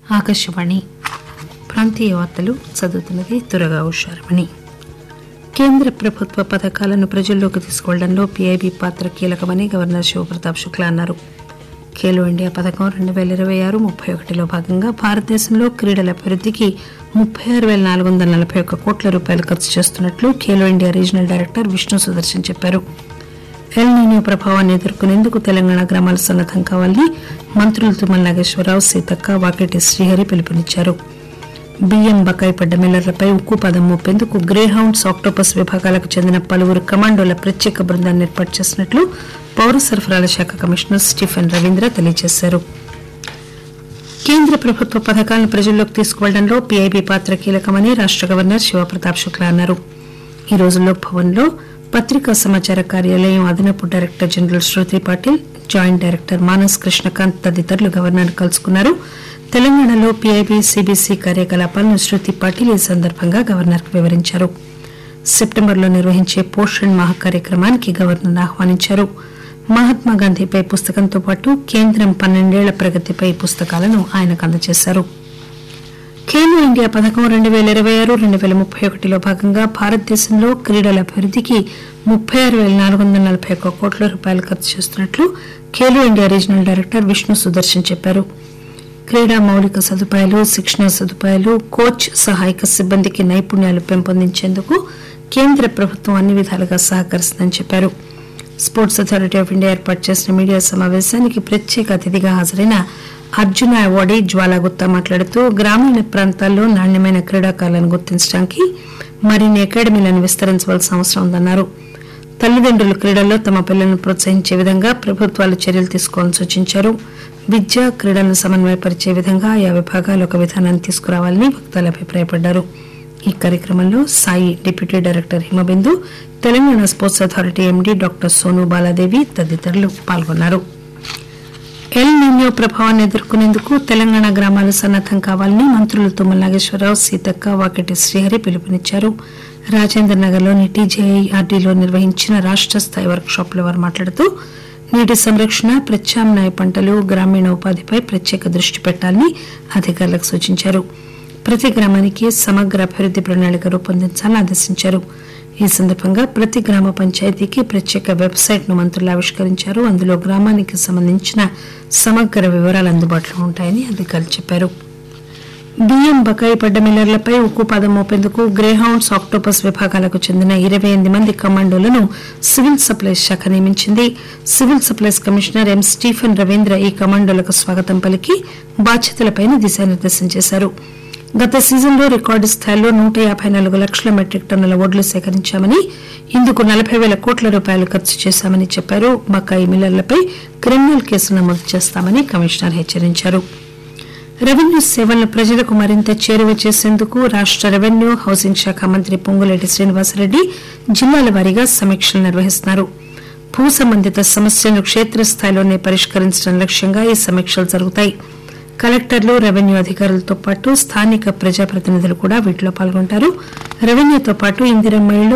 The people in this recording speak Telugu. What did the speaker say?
ఆకాశవాణి ప్రాంతీయ వార్తలు చదువుతున్నది తురగా ఉషారమణి కేంద్ర ప్రభుత్వ పథకాలను ప్రజల్లోకి తీసుకువెళ్లడంలో పీఐబీ పాత్ర కీలకమని గవర్నర్ శివప్రతాప్ శుక్లా అన్నారు ఖేలో ఇండియా పథకం రెండు వేల ఇరవై ఆరు ముప్పై ఒకటిలో భాగంగా భారతదేశంలో క్రీడల అభివృద్ధికి ముప్పై ఆరు వేల నాలుగు వందల నలభై ఒక్క కోట్ల రూపాయలు ఖర్చు చేస్తున్నట్లు Khelo India regional director Vishnu Sudarshan చెప్పారు ఎల్ నీనియో ప్రభావాన్ని ఎదుర్కొనేందుకు తెలంగాణ గ్రామాలు సన్నద్దం కావాలని మంత్రులు తుమ్మల నాగేశ్వరరావు సీతక్క వాకిటి శ్రీహరి పిలుపునిచ్చారు బియ్యం బకాయి పడ్డ మిల్లర్లపై ఉక్కు పదం మోపేందుకు గ్రే హౌండ్స్ ఆక్టోపస్ విభాగాలకు చెందిన పలువురు కమాండోల ప్రత్యేక బృందాన్ని ఏర్పాటు చేసినట్లు పౌర సరఫరాల శాఖ కమిషనర్ స్టీఫెన్ రవీంద్ర తెలియజేశారు కేంద్ర ప్రభుత్వ పథకాలను ప్రజల్లోకి తీసుకువెళ్లడంలో పీఐబీ పాత్ర కీలకమని రాష్ట గవర్నర్ శివప్రతాప్ శుక్లా అన్నారు ఈ రోజు లోక్ భవన్ లో పత్రికా సమాచార కార్యాలయం అదనపు director general Shruti Patil joint director Manas Krishnakant తదితరులు గవర్నర్ కలుసుకున్నారు తెలంగాణలో పీఐబీ సీబీసీ కార్యకలాపాలను శృతి పాటిల్ ఈ సందర్భంగా గవర్నర్ కు వివరించారు సెప్టెంబర్లో నిర్వహించే పోషణ్ మాహ కార్యక్రమానికి గవర్నర్ ఆహ్వానించారు మహాత్మా గాంధీపై పుస్తకంతో పాటు కేంద్రం పన్నెండేళ్ల ప్రగతిపై పుస్తకాలను ఆయనకు అందజేశారు ఖేలో ఇండియా పథకం రెండు వేల ఇరవై ఆరు రెండు వేల ముప్పై ఒకటిలో భాగంగా భారతదేశంలో క్రీడల అభివృద్ధికి ముప్పై ఆరు వేల నాలుగు వందల నలభై ఒక్క కోట్ల రూపాయలు ఖర్చు చేస్తున్నట్లు Khelo India regional director Vishnu Sudarshan చెప్పారు క్రీడా మౌలిక సదుపాయాలు శిక్షణ సదుపాయాలు కోచ్ సహాయక సిబ్బందికి నైపుణ్యాలు పెంపొందించేందుకు కేంద్ర ప్రభుత్వం అన్ని విధాలుగా సహకరిస్తుందని చెప్పారు స్పోర్ట్స్ అథారిటీ ఆఫ్ ఇండియా ఏర్పాటు చేసిన మీడియా సమావేశానికి ప్రత్యేక అతిథిగా హాజరైన అర్జున అవార్డీ జ్వాలా గుత్తా మాట్లాడుతూ గ్రామీణ ప్రాంతాల్లో నాణ్యమైన క్రీడాకారులను గుర్తించడానికి మరిన్ని అకాడమీలను విస్తరించవలసిన అవసరం ఉందన్నారు తల్లిదండ్రులు క్రీడల్లో తమ పిల్లలను ప్రోత్సహించే విధంగా ప్రభుత్వాలు చర్యలు తీసుకోవాలని సూచించారు విద్య క్రీడలను సమన్వయపరిచే విధంగా ఆయా విభాగాలు ఒక విధానాన్ని తీసుకురావాలని వక్తలు అభిప్రాయపడ్డారు ఈ కార్యక్రమంలో SAI deputy director Himabindu Telangana sports authority MD doctor Sonu Baladevi తదితరులు పాల్గొన్నారు ఎల్ నిన్యో ప్రభావాన్ని ఎదుర్కొనేందుకు తెలంగాణ గ్రామాలు సన్నద్దం కావాలని మంత్రులు తుమ్మల నాగేశ్వరరావు సీతక్క వాకిటి శ్రీహరి పిలుపునిచ్చారు రాజేంద్ర నగర్లోని టీజేఐఆర్డీలో నిర్వహించిన రాష్ట స్థాయి వర్క్ షాప్ లో వారు మాట్లాడుతూ నీటి సంరక్షణ ప్రత్యామ్నాయ పంటలు గ్రామీణ ఉపాధిపై ప్రత్యేక దృష్టి పెట్టాలని అధికారులకు సూచించారు ప్రతి గ్రామానికి సమగ్ర అభివృద్ది ప్రణాళిక రూపొందించాలని ఆదేశించారు ఈ సందర్భంగా ప్రతి గ్రామ పంచాయతీకి ప్రత్యేక వెబ్సైట్ ను మంత్రులు ఆవిష్కరించారు అందులో గ్రామానికి సంబంధించిన సమగ్ర వివరాలు అందుబాటులో ఉంటాయని అధికారులు చెప్పారు బియ్యం బకాయి పడ్డ మిల్లర్లపై ఉక్కు పాదం మోపేందుకు గ్రేహౌండ్స్ ఆక్టోపస్ విభాగాలకు చెందిన ఇరవై ఎనిమిది మంది కమాండోలను సివిల్ సప్లైస్ శాఖ నియమించింది civil supplies commissioner M Stephen Ravindra ఈ కమాండోలకు స్వాగతం పలికి బాధ్యతలపై దిశానిర్దేశం చేశారు గత సీజన్లో రికార్డు స్థాయిలో నూట యాభై నాలుగు లక్షల మెట్రిక్ టన్నుల వడ్లు సేకరించామని ఇందుకు నలభై వేల కోట్ల రూపాయలు ఖర్చు చేశామని చెప్పారు బకాయి మిల్లర్లపై క్రిమినల్ కేసు నమోదు చేస్తామని కమిషనర్ హెచ్చరించారు రెవెన్యూ సేవలను ప్రజలకు మరింత చేరువ చేసేందుకు రాష్ట రెవెన్యూ హౌసింగ్ శాఖ మంత్రి పొంగులేటి శ్రీనివాసరెడ్డి జిల్లాల వారీగా సమీక్షలు నిర్వహిస్తున్నారు భూ సంబంధిత సమస్యలను క్షేత్రస్థాయిలోనే పరిష్కరించడం లక్ష్యంగా ఈ సమీక్షలు జరుగుతాయి కలెక్టర్లు రెవెన్యూ అధికారులతో పాటు స్థానిక ప్రజాప్రతినిధులు కూడా వీటిలో పాల్గొంటారు రెవెన్యూతో పాటు ఇందిరమ్మ ఇళ్లు